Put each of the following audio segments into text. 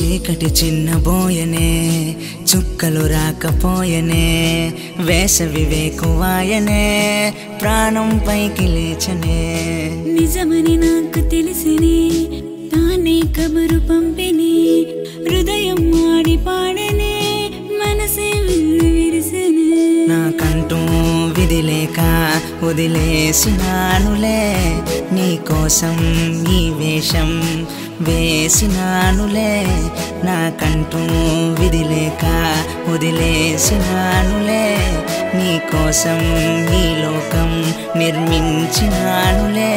చీకటి చిన్నబోయనే చుక్కలు రాకపోయనే వేసవి వేకువాయనే ప్రాణం పైకి లేచనే నిజమని నాకు తెలిసిని తానే కబురు పంపిని హృదయం ఆడి పాడనే మనసే విల్లు విరిసెనే నాకంటూ విధి లేక వదిలేసినానులే నీ కోసం ఈ వేషం వేసినానులే నాకంటూ విధి లేక వదిలేసినానులే నీ కోసం ఈ లోకం నిర్మించినానులే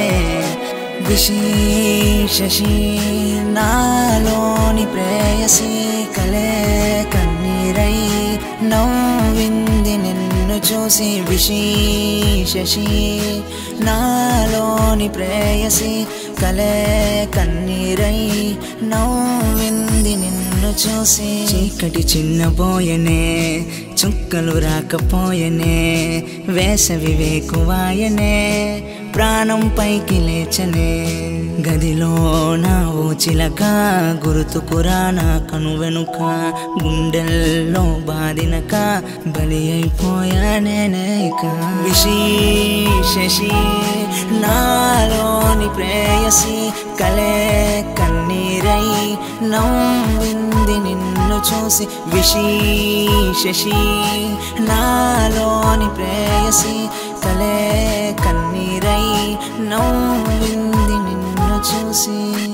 విశేషి నాలోని ప్రేయసి కలే కన్నీరై నవ్వింది నిన్ను చూసి విశేషి నాలోని ప్రేయసి కలే కన్నీరై నవ్వింది నిన్ను చూసి చీకటి చిన్నబోయనే చుక్కలు రాకపోయనే వేసవి వేకువాయనే ప్రాణం పైకి లేచనే గదిలో నా ఓ చిలక గుర్తుకురా నా కను వెనుక గుండెల్లో బాదినక బలి అయిపోయానే విశేషి నాలోని ప్రేయసి కలే కన్నీరై నవ్వింది నిన్ను చూసి విశేషి నాలోని ప్రేయసి కలే కన్నీరై నవ్వింది నిన్ను చూసి